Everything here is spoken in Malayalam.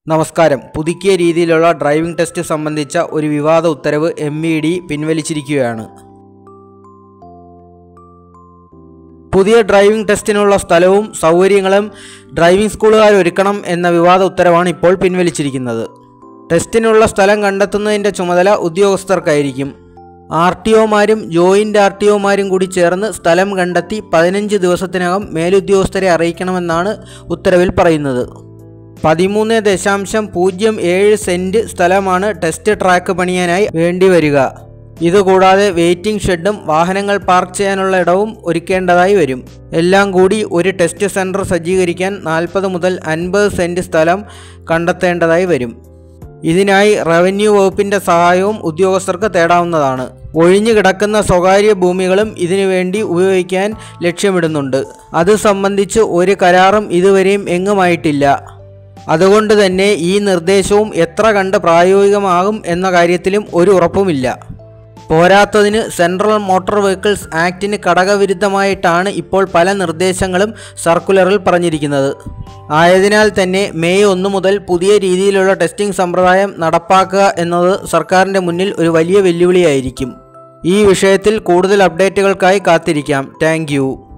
നമസ്കാരം പുതുക്കിയ രീതിയിലുള്ള ഡ്രൈവിംഗ് ടെസ്റ്റ് സംബന്ധിച്ച ഒരു വിവാദ ഉത്തരവ് എം ഇ ഡി പിൻവലിച്ചിരിക്കുകയാണ് പുതിയ ഡ്രൈവിംഗ് ടെസ്റ്റിനുള്ള സ്ഥലവും സൗകര്യങ്ങളും ഡ്രൈവിംഗ് സ്കൂളുകാർ ഒരുക്കണം എന്ന വിവാദ ഉത്തരവാണ് ഇപ്പോൾ പിൻവലിച്ചിരിക്കുന്നത് ടെസ്റ്റിനുള്ള സ്ഥലം കണ്ടെത്തുന്നതിൻ്റെ ചുമതല ഉദ്യോഗസ്ഥർക്കായിരിക്കും ആർ ടി ഒമാരും ജോയിൻ്റ് ആർ ടി ഒമാരും കൂടി ചേർന്ന് സ്ഥലം കണ്ടെത്തി പതിനഞ്ച് ദിവസത്തിനകം മേലുദ്യോഗസ്ഥരെ അറിയിക്കണമെന്നാണ് ഉത്തരവിൽ പറയുന്നത് പതിമൂന്ന് ദശാംശം പൂജ്യം ഏഴ് സെൻറ്റ് സ്ഥലമാണ് ടെസ്റ്റ് ട്രാക്ക് പണിയാനായി വേണ്ടിവരിക ഇതുകൂടാതെ വെയിറ്റിംഗ് ഷെഡും വാഹനങ്ങൾ പാർക്ക് ചെയ്യാനുള്ള ഇടവും ഒരുക്കേണ്ടതായി വരും എല്ലാം കൂടി ഒരു ടെസ്റ്റ് സെൻറ്റർ സജ്ജീകരിക്കാൻ നാൽപ്പത് മുതൽ അൻപത് സെൻറ്റ് സ്ഥലം കണ്ടെത്തേണ്ടതായി വരും ഇതിനായി റവന്യൂ വകുപ്പിന്റെ സഹായവും ഉദ്യോഗസ്ഥർക്ക് തേടാവുന്നതാണ് ഒഴിഞ്ഞു കിടക്കുന്ന സ്വകാര്യ ഭൂമികളും ഇതിനുവേണ്ടി ഉപയോഗിക്കാൻ ലക്ഷ്യമിടുന്നുണ്ട് അത് സംബന്ധിച്ച് ഒരു കരാറും ഇതുവരെയും എങ്ങുമായിട്ടില്ല അതുകൊണ്ട് തന്നെ ഈ നിർദ്ദേശവും എത്ര കണ്ട് പ്രായോഗികമാകും എന്ന കാര്യത്തിലും ഒരു ഉറപ്പുമില്ല പോരാത്തതിന് സെൻട്രൽ മോട്ടോർ വെഹിക്കിൾസ് ആക്ടിന് ഘടകവിരുദ്ധമായിട്ടാണ് ഇപ്പോൾ പല നിർദ്ദേശങ്ങളും സർക്കുലറിൽ പറഞ്ഞിരിക്കുന്നത് ആയതിനാൽ തന്നെ മെയ് ഒന്ന് മുതൽ പുതിയ രീതിയിലുള്ള ടെസ്റ്റിംഗ് സമ്പ്രദായം നടപ്പാക്കുക എന്നത് സർക്കാരിൻ്റെ മുന്നിൽ ഒരു വലിയ വെല്ലുവിളിയായിരിക്കും ഈ വിഷയത്തിൽ കൂടുതൽ അപ്ഡേറ്റുകൾക്കായി കാത്തിരിക്കാം താങ്ക്